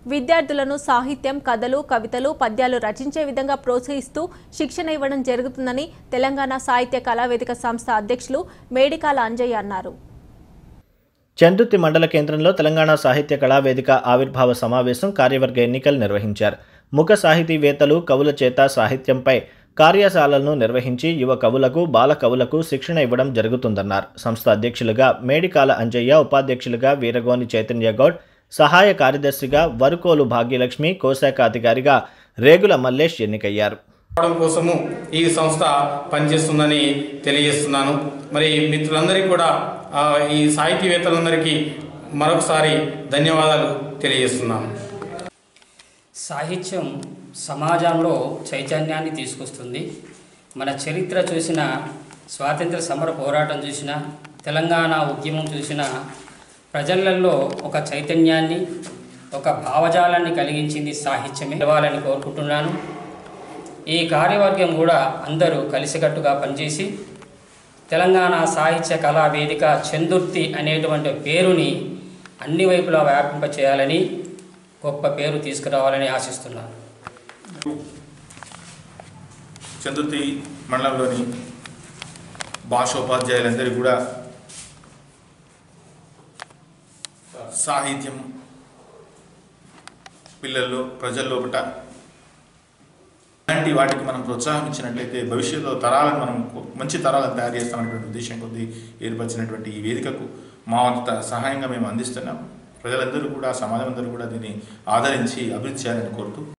విద్యార్థులను సాహిత్యం కథలు కవితలు పద్యాలు రచించే విధంగా ప్రోత్సహిస్తూ శిక్షణ ఇవ్వడం జరుగుతుందని తెలంగాణ సాహిత్య కళావేదిక సంస్థ అధ్యక్షులు మేడికాల అంజయ్య అన్నారు చందుర్తి మండల కేంద్రంలో తెలంగాణ సాహిత్య కళావేదిక ఆవిర్భావ సమావేశం కార్యవర్గ ఎన్నికలు నిర్వహించారు ముఖ సాహితీవేత్తలు కవుల చేత సాహిత్యంపై కార్యశాలలను నిర్వహించి యువ కవులకు బాల కవులకు శిక్షణ ఇవ్వడం జరుగుతుందన్నారు సంస్థ అధ్యక్షులుగా మేడికాల అంజయ్య ఉపాధ్యక్షులుగా వీరగోని చైతన్య గౌడ్ సహాయ కార్యదర్శిగా వరుకోలు భాగ్యలక్ష్మి కోశాఖ అధికారిగా రేగుల మల్లేష్ ఎన్నికయ్యారు రావడం కోసము ఈ సంస్థ పనిచేస్తుందని తెలియజేస్తున్నాను మరి మిత్రులందరికీ కూడా ఆ, ఈ సాహితీవేత్తలందరికీ మరొకసారి ధన్యవాదాలు తెలియజేస్తున్నాను సాహిత్యం సమాజంలో చైతన్యాన్ని తీసుకొస్తుంది మన చరిత్ర చూసిన స్వాతంత్ర సమర పోరాటం చూసిన తెలంగాణ ఉద్యమం చూసిన ప్రజలలో ఒక చైతన్యాన్ని ఒక భావజాలాన్ని కలిగించింది సాహిత్యమే ఇవ్వాలని కోరుకుంటున్నాను ఈ కార్యవర్గం కూడా అందరూ కలిసికట్టుగా పనిచేసి తెలంగాణ సాహిత్య కళా వేదిక చందుర్తి అనేటువంటి పేరుని అన్ని వైపులా వ్యాపింపచేయాలని గొప్ప పేరు తీసుకురావాలని ఆశిస్తున్నాను చందుర్తి మండలంలోని భాషోపాధ్యాయులందరికీ కూడా సాహిత్యం పిల్లల్లో ప్రజల్లోపట ఇలాంటి వాటికి మనం ప్రోత్సాహం ఇచ్చినట్లయితే భవిష్యత్తులో తరాలను మనం మంచి తరాలను తయారు చేస్తామనేటువంటి ఉద్దేశం కొద్దీ ఏర్పరిచినటువంటి ఈ వేదికకు మా వంత సహాయంగా మేము అందిస్తున్నాం ప్రజలందరూ కూడా సమాజం అందరూ కూడా దీన్ని ఆదరించి అభివృద్ధి చేయాలని కోరుతూ